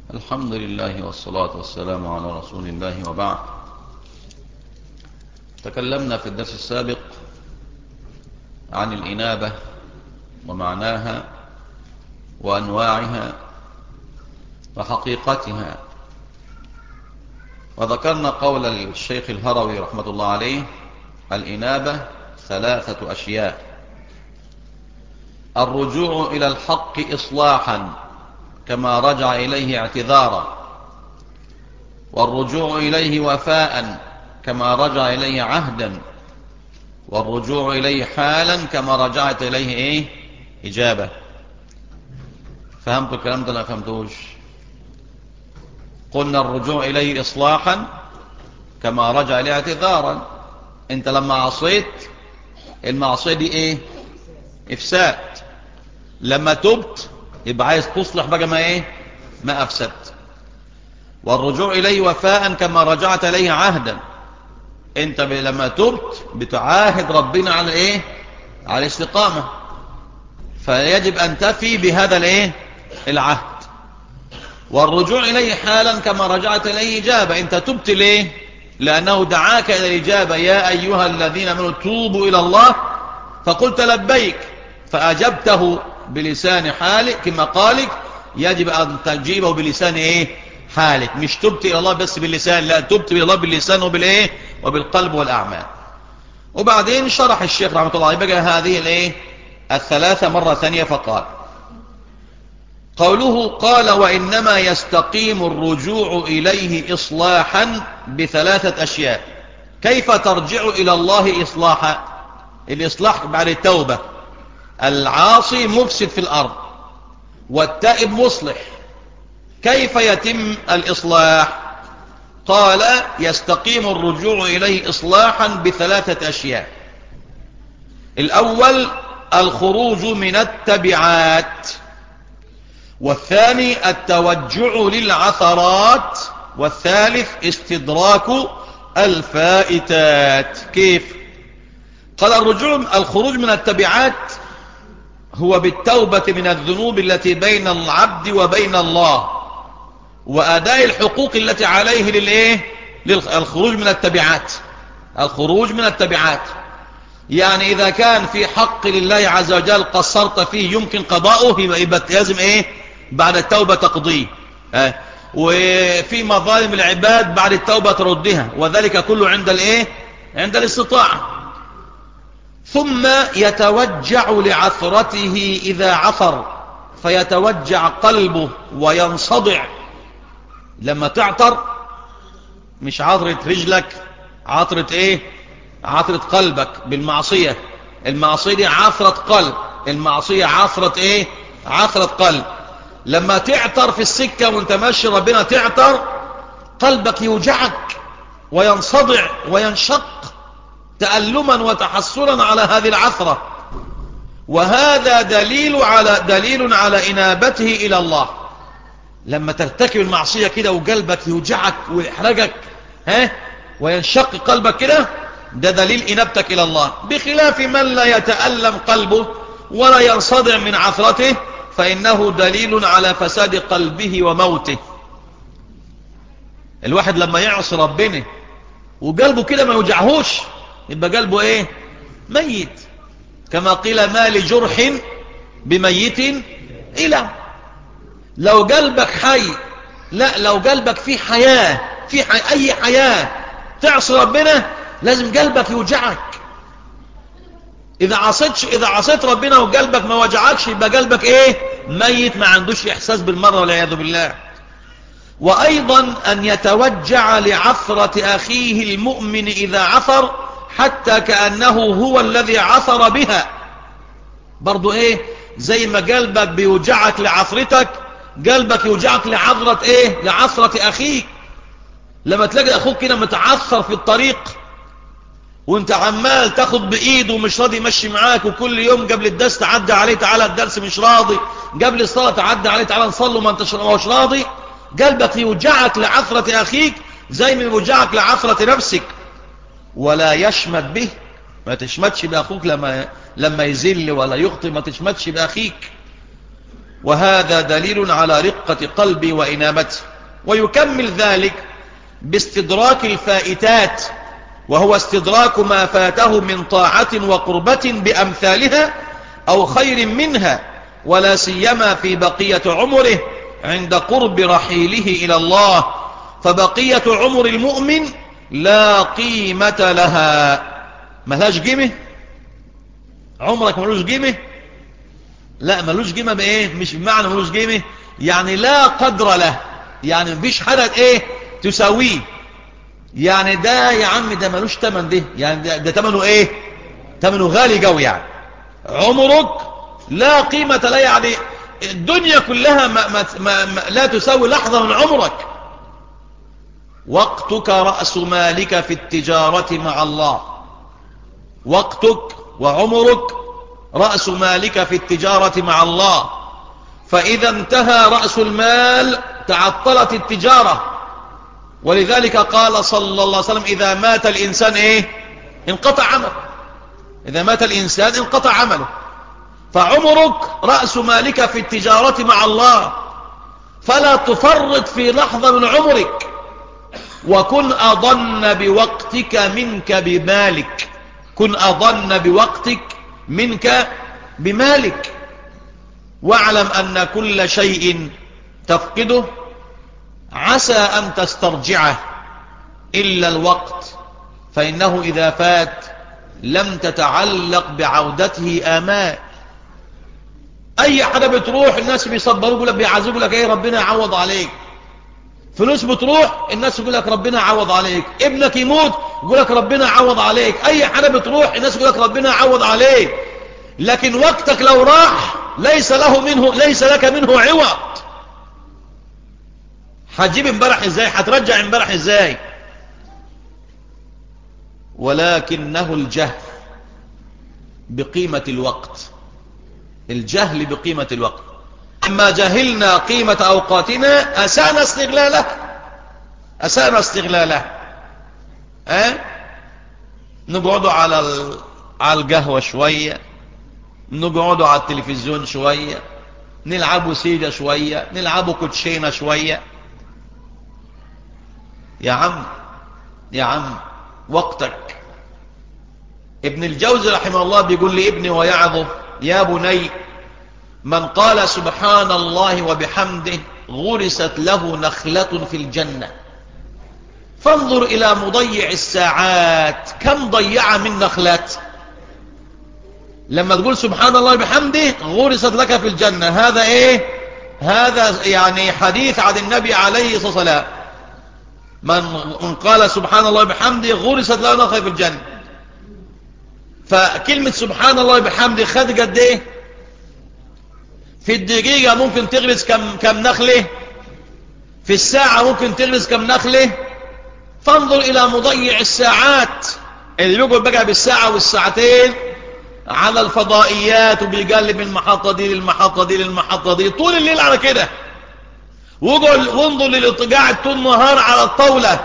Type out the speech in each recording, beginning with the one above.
الحمد لله والصلاة والسلام على رسول الله وبعد تكلمنا في الدرس السابق عن الإنابة ومعناها وأنواعها وحقيقتها وذكرنا قول الشيخ الهروي رحمة الله عليه الإنابة ثلاثة أشياء الرجوع إلى الحق إصلاحا كما رجع إليه اعتذارا والرجوع إليه وفاء كما رجع إليه عهدا والرجوع إليه حالا كما رجعت إليه إيه إجابة فهمت الكلام ده لا فهمتوش قلنا الرجوع إليه إصلاحا كما رجع إليه اعتذارا انت لما عصيت المعصية دي ايه افساد لما تبت يبقى عايز تصلح بقى ما ايه ما افسدت والرجوع اليه وفاء كما رجعت اليه عهدا انت لما تبت بتعاهد ربنا على ايه على الاستقامة فيجب ان تفي بهذا الايه العهد والرجوع اليه حالا كما رجعت اليه اجابة انت تبت ليه لانه دعاك الى الاجابة يا ايها الذين امنوا توبوا الى الله فقلت لبيك فاجبته بلسان حالك كما قالك يجب ان تجيبه بلسان ايه حالك مش تبت الى الله بس باللسان لا تبت الى الله باللسان وبالايه وبالقلب والاعمال وبعدين شرح الشيخ رحمه الله عليه بقى هذه الايه الثلاثة مرة ثانية فقال قوله قال وإنما يستقيم الرجوع إليه إصلاحا بثلاثة أشياء كيف ترجع إلى الله إصلاحا الإصلاح بعد التوبة العاصي مفسد في الأرض والتائب مصلح كيف يتم الإصلاح قال يستقيم الرجوع إليه إصلاحا بثلاثة أشياء الأول الخروج من التبعات والثاني التوجع للعثرات والثالث استدراك الفائتات كيف قال الرجوع الخروج من التبعات هو بالتوبة من الذنوب التي بين العبد وبين الله وأداء الحقوق التي عليه للإيه للخروج من التبعات الخروج من التبعات يعني إذا كان في حق لله عز وجل قصرت فيه يمكن قضاؤه يبقى لازم إيه بعد التوبة تقضيه اه وفي مظالم العباد بعد التوبة تردها وذلك كله عند الإيه عند الاستطاعة ثم يتوجع لعثرته إذا عثر فيتوجع قلبه وينصدع لما تعطر مش عطرة رجلك عطرة ايه عطرة قلبك بالمعصية المعصية دي عثرة قلب المعصية عثرة ايه عثرة قلب لما تعطر في السكة وانت ماشي ربنا تعطر قلبك يوجعك وينصدع وينشق تألما وتحسرا على هذه العثرة وهذا دليل على دليل على إنابته إلى الله لما ترتكب المعصية كده وقلبك يوجعك ويحرقك ها وينشق قلبك كده ده دليل إنابتك إلى الله بخلاف من لا يتألم قلبه ولا ينصدع من عثرته فإنه دليل على فساد قلبه وموته الواحد لما يعصي ربنا وقلبه كده ما يوجعهوش يبقى قلبه ايه ميت كما قيل ما لجرح بميت إلى لو قلبك حي لا لو قلبك فيه حياة في حي... أي حياة تعصي ربنا لازم قلبك يوجعك إذا عصيتش إذا عصيت ربنا وقلبك ما وجعكش يبقى قلبك إيه ميت ما عندوش إحساس بالمرة والعياذ بالله وأيضا أن يتوجع لعثرة أخيه المؤمن إذا عثر حتى كأنه هو الذي عثر بها برضو إيه زي ما قلبك بيوجعك لعثرتك قلبك يوجعك لعثرة إيه لعثرة أخيك لما تلاقي أخوك كده متعثر في الطريق وانت عمال تاخد بإيده ومش راضي يمشي معاك وكل يوم قبل الدرس تعدي عليه تعالى الدرس مش راضي قبل الصلاة تعدي عليه تعالى نصلي ما انتش مش راضي قلبك يوجعك لعثرة أخيك زي ما يوجعك لعثرة نفسك ولا يشمت به ما تشمتش بأخوك لما, لما يزل ولا يخطي ما تشمتش بأخيك وهذا دليل على رقة قلبي وإنابته ويكمل ذلك باستدراك الفائتات وهو استدراك ما فاته من طاعة وقربة بأمثالها أو خير منها ولا سيما في بقية عمره عند قرب رحيله إلى الله فبقية عمر المؤمن لا قيمة لها ملهاش قيمة عمرك ملوش قيمة لا ملوش قيمة بايه مش بمعنى ملوش قيمة يعني لا قدر له يعني مفيش حاجة ايه تساويه يعني ده يا عم ده ملوش تمن ده يعني ده, ده تمنه ايه تمنه غالي قوي يعني عمرك لا قيمة لا يعني الدنيا كلها ما ما ما ما لا تساوي لحظة من عمرك وقتك رأس مالك في التجارة مع الله وقتك وعمرك رأس مالك في التجارة مع الله فإذا انتهى رأس المال تعطلت التجارة ولذلك قال صلى الله عليه وسلم إذا مات الإنسان إيه انقطع عمله إذا مات الإنسان انقطع عمله فعمرك رأس مالك في التجارة مع الله فلا تفرط في لحظة من عمرك وكن أظن بوقتك منك بمالك كن أظن بوقتك منك بمالك واعلم أن كل شيء تفقده عسى أن تسترجعه إلا الوقت فإنه إذا فات لم تتعلق بعودته آمال أي حدا بتروح الناس بيصبروا يقول لك بيعذبوا لك إيه ربنا يعوض عليك فلوس بتروح الناس يقول لك ربنا عوض عليك ابنك يموت يقول لك ربنا عوض عليك اي حاجه بتروح الناس يقول لك ربنا عوض عليك لكن وقتك لو راح ليس له منه ليس لك منه عوض هتجيب امبارح ازاي هترجع امبارح ازاي ولكنه الجهل بقيمة الوقت الجهل بقيمة الوقت لما جهلنا قيمة أوقاتنا أسانا استغلاله أسانا استغلاله أه؟ نقعدوا على ال... على القهوة شوية نقعدوا على التلفزيون شوية نلعبوا سيدة شوية نلعبوا كوتشينة شوية يا عم يا عم وقتك ابن الجوزي رحمه الله بيقول لابني ويعظه يا بني من قال سبحان الله وبحمده غرست له نخلة في الجنة فانظر إلى مضيع الساعات كم ضيع من نخلات لما تقول سبحان الله بحمده غرست لك في الجنة هذا ايه هذا يعني حديث عن النبي عليه الصلاة والسلام من قال سبحان الله بحمده غرست له نخلة في الجنة فكلمة سبحان الله بحمده خد قد ايه في الدقيقة ممكن تغرس كم, كم نخلة في الساعة ممكن تغرس كم نخلة فانظر إلى مضيع الساعات اللي بيقعد بقى بالساعة والساعتين على الفضائيات وبيقلب من المحطة دي للمحطة دي للمحطة دي طول الليل على كده وقعد وانظر للقاعد طول النهار على الطاولة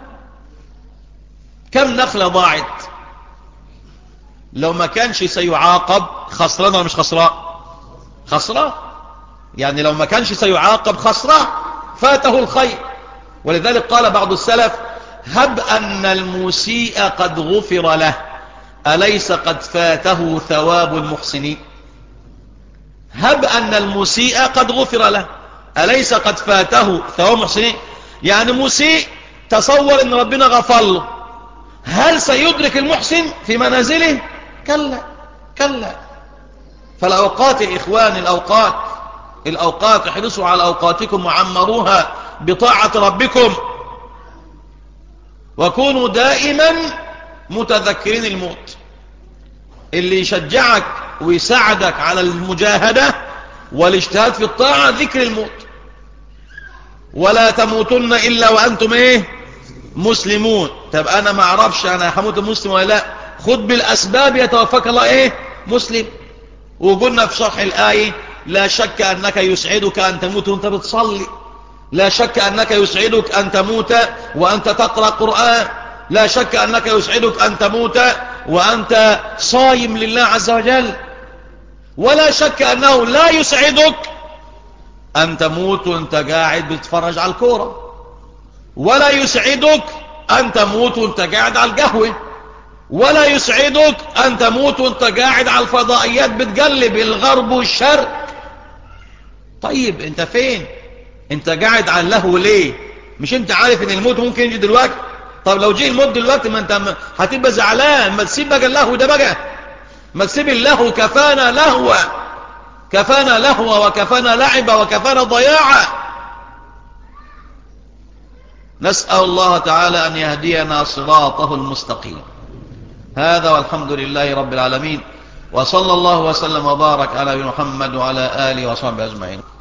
كم نخلة ضاعت لو ما كانش سيعاقب خسران ولا مش خسران خسران يعني لو ما كانش سيعاقب خسران فاته الخير ولذلك قال بعض السلف هب أن المسيء قد غفر له أليس قد فاته ثواب المحسنين هب أن المسيء قد غفر له أليس قد فاته ثواب المحسنين يعني مسيء تصور أن ربنا غفر له هل سيدرك المحسن في منازله كلا كلا فالأوقات إخوان الأوقات الأوقات احرصوا على أوقاتكم وعمروها بطاعة ربكم وكونوا دائما متذكرين الموت اللي يشجعك ويساعدك على المجاهدة والاجتهاد في الطاعة ذكر الموت ولا تموتن إلا وأنتم إيه مسلمون طب أنا ما أعرفش أنا هموت مسلم ولا لا خد بالأسباب يتوفاك الله إيه مسلم وقلنا في شرح الآية لا شك أنك يسعدك أن تموت وأنت بتصلي لا شك أنك يسعدك أن تموت وأنت تقرأ قرآن لا شك أنك يسعدك أن تموت وأنت صايم لله عز وجل ولا شك أنه لا يسعدك أن تموت وانت قاعد بتتفرج على الكورة ولا يسعدك أن تموت وانت قاعد على القهوة ولا يسعدك أن تموت وانت قاعد على الفضائيات بتقلب الغرب والشرق طيب انت فين انت قاعد على اللهو ليه مش انت عارف ان الموت ممكن يجي دلوقتي طب لو جه الموت دلوقتي ما انت هتبقى زعلان ما تسيب بقى اللهو ده بقى ما تسيب اللهو كفانا لهوة كفانا لهوة وكفانا لعبة وكفانا ضياعة نسأل الله تعالى أن يهدينا صراطه المستقيم هذا والحمد لله رب العالمين وصلى الله وسلم وبارك على محمد وعلى آله وصحبه أجمعين